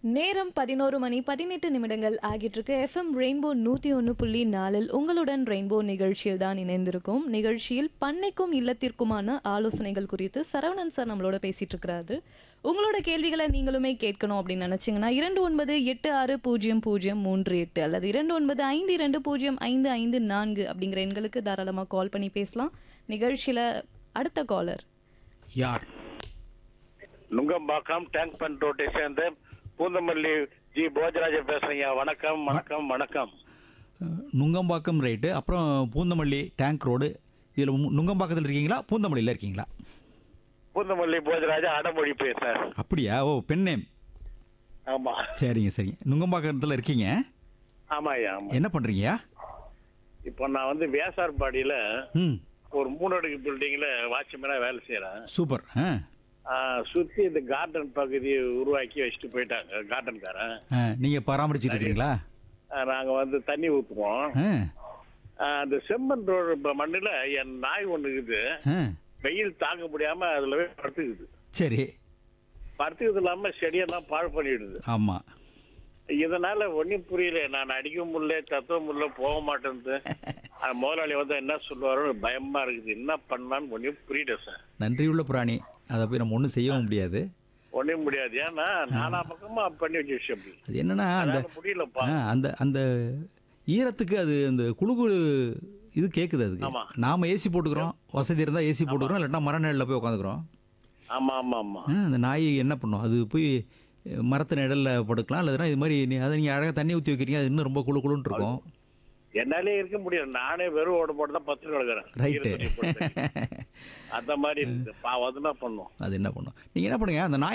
நேரம் பதினோரு மணி பதினெட்டு நிமிடங்கள் ஆகிட்டு இருக்கு எஃப்எம் ரெயின்போ நூத்தி ஒன்று புள்ளி நாலில் உங்களுடன் ரெயின்போ நிகழ்ச்சியில் தான் இணைந்திருக்கும் நிகழ்ச்சியில் பண்ணைக்கும் இல்லத்திற்குமான ஆலோசனைகள் குறித்து சரவணன் சார் நம்மளோட பேசிட்டு இருக்கிறாரு உங்களோட கேள்விகளை நீங்களுமே கேட்கணும் அப்படின்னு நினைச்சீங்கன்னா இரண்டு ஒன்பது எட்டு ஆறு பூஜ்ஜியம் பூஜ்ஜியம் மூன்று எட்டு அல்லது இரண்டு ஒன்பது ஐந்து இரண்டு பூஜ்ஜியம் ஐந்து ஐந்து நான்கு அப்படிங்கிற எண்களுக்கு தாராளமாக கால் பண்ணி பேசலாம் நிகழ்ச்சியில அடுத்த காலர் யார் நுங்கம்பாக்கம் டேங்க் பண்ட் ரோட்டை சேர்ந்த பூந்தமல்லி ஜி போஜராஜன் பேசுறீங்க வணக்கம் வணக்கம் வணக்கம் அஹ், நுங்கம்பாக்கம் ரைட்டு அப்புறம் பூந்தமல்லி டேங்க் ரோடு இதில் நுங்கம்பாக்கத்தில் இருக்கீங்களா பூந்தமல்லியில் இருக்கீங்களா பூந்தமல்லி போஜராஜா அடமொழி பேசுறேன் அப்படியா ஓ பெண் நேம் ஆமா சரிங்க சரிங்க நுங்கம்பாக்கத்தில் இருக்கீங்க ஆமாய்யா ஆமா என்ன பண்ணுறீங்கயா இப்போ நான் வந்து வியாசார்பாடியில ம் ஒரு மூணு அடுக்கு பில்டிங்ல வாட்ச்மேனா வேலை செய்யறேன் சூப்பர் ஆ ஆ, சுத்தி இந்த கார்டன் பகுதியை உருவாக்கி வச்சுட்டு போயிட்டாங்க கார்டன்காரன் ஆ நீங்கள் பராமரிச்சுட்டு இருக்கீங்களா ஆ, நாங்க வந்து தண்ணி ஊத்துவோம் ஆ ஆ, அந்த செம்மண் ரோடு இப்ப மண்ணுல என் நாய் ஒண்ணு இருக்குது ஆ வெயில் தாங்க முடியாம அதுல போய் படுத்துக்குது சரி படுத்துக்கிறது இல்லாம செடியெல்லாம் பாழ் பண்ணிடுது ஆமாம் இதனால ஒன்றும் புரியல நான் அடிக்க முடியல தத்துவ முடியல போக மாட்டேன்து ஆனா முதலாளி வந்து என்ன சொல்லுவாரோ பயமா இருக்குது என்ன பண்ணலான்னு ஒன்றும் புரியல சார் நன்றியுள்ள பிராணி அதை போய் நம்ம ஒன்றும் செய்யவும் முடியாது ஒன்றும் முடியாது ஏன்னா நானா பக்கமா பண்ணி வச்ச விஷயம் அப்படி அது என்னன்னா அந்த அதனால முடியலப்பா ஆ, அந்த அந்த ஈரத்துக்கு அது அந்த குழு குழு இது கேட்குது அதுக்கு ஆமா. நாம ஏசி போட்டுக்கிறோம் வசதி இருந்தால் ஏசி போட்டுக்கிறோம் இல்லாட்டா மர நிழல்ல போய் உட்காந்துக்கிறோம் ஆமா ஆமா ஆமா அந்த நாய் என்ன பண்ணும் அது போய் அஹ், மரத்து நிழலில் படுக்கலாம் இல்லைன்னா இது மாதிரி நீ அதை நீங்கள் அழகாக தண்ணி ஊற்றி வைக்கிறீங்க அது இன்னும் ரொம்ப குழு குழுன்னு இருக்கும் என்னாலே இருக்க முடியாது நானே வெறும் ஓட போட்டு தான் பத்து கிடக்குறேன் ரைட்டு அந்த மாதிரி இருக்குது பாவம் அதுதான் பண்ணும் அது என்ன பண்ணும் நீங்கள் என்ன பண்ணுங்க அந்த நாய்